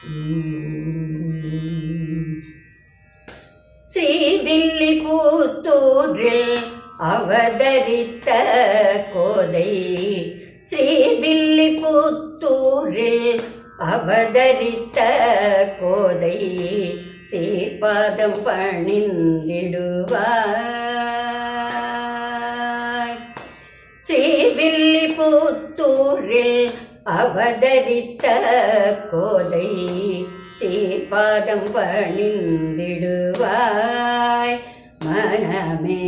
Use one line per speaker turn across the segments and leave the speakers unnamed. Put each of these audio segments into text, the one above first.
ஸ்ரீவில்லிபுத்தூரில் அவதரித்த கோதை ஸ்ரீவில்லிபுத்தூரில் அவதரித்த கோதை சீர்பாதம் பணிந்திடுவார் ஸ்ரீவில்லிபுத்தூரில் அவதரித்த கோதை சீர்பாதம் பணிந்திடுவாய் மனமே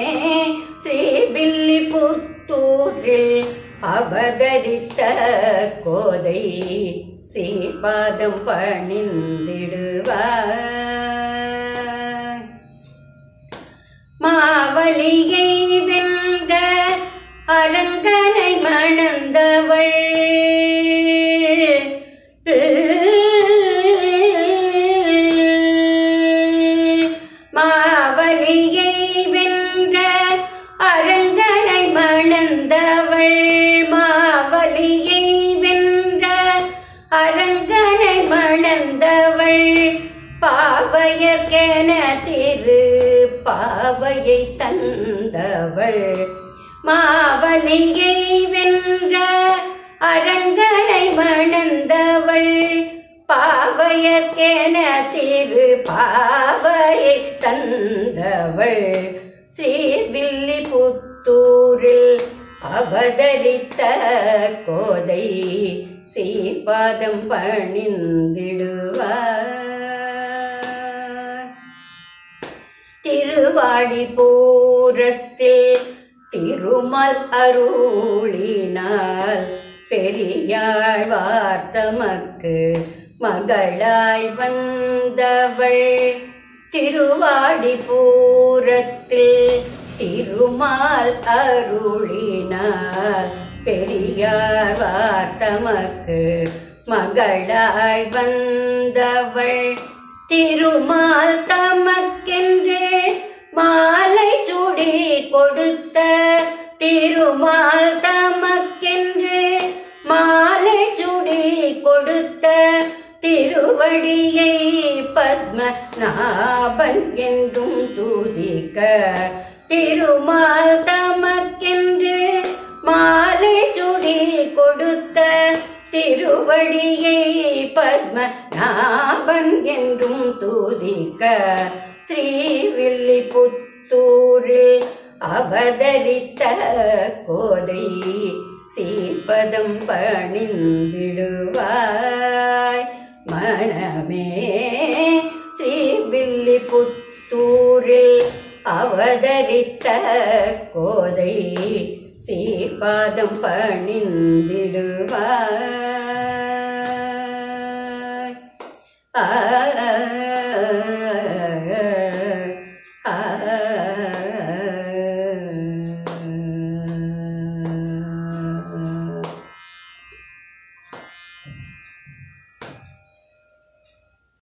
ஸ்ரீவில்லிபுத்தூரில் அவதரித்த கோதை சீர்பாதம் பணிந்திடுவாய் மாவலியை வென்ற அரங்கனை மணந்தவள் மாவலியை வென்ற அரங்கனை மணந்தவள் மாவலியை வென்ற அரங்கனை மணந்தவள் பாவையர்கென திரு பாவையை தந்தவள் மாவலியை வென்ற அரங்கனை மணந்தவள் பாவையர்கென திரு பாவையை தந்தவள் ஸ்ரீவில்லிபுத்தூரில் அவதரித்த கோதை சீர்பாதம் பணிந்திடுவார் திருவாடிபூரத்தில் திருமல் அருளினால் பெரியாள் வார்த்தமக்கு மகளாய் வந்தவள் திருவாடிபூரத்தில் திருமால் அருளினார் பெரியார் வார்த்தமக்கு மகளாய் வந்தவள் திருமால் தமக்கென்று மாலை சுடி கொடுத்த திருமால் தமக்கென்று மாலை சுடி கொடுத்த திருவடியை பத்மநாபன் என்றும் துதிக்க திருமால் தமக்கென்று மாலை சுடி கொடுத்த திருவடியை பத்மநாபன் என்றும் துதிக்க ஸ்ரீவில்லிபுத்தூரில் அவதரித்த கோதை சீர்பதம் பணிந்திடுவாய் மனமே ஸ்ரீவில்லிபுத்தூரில் அவதரித்த கோதை சீர்பாதம் பணிந்திடுவாய்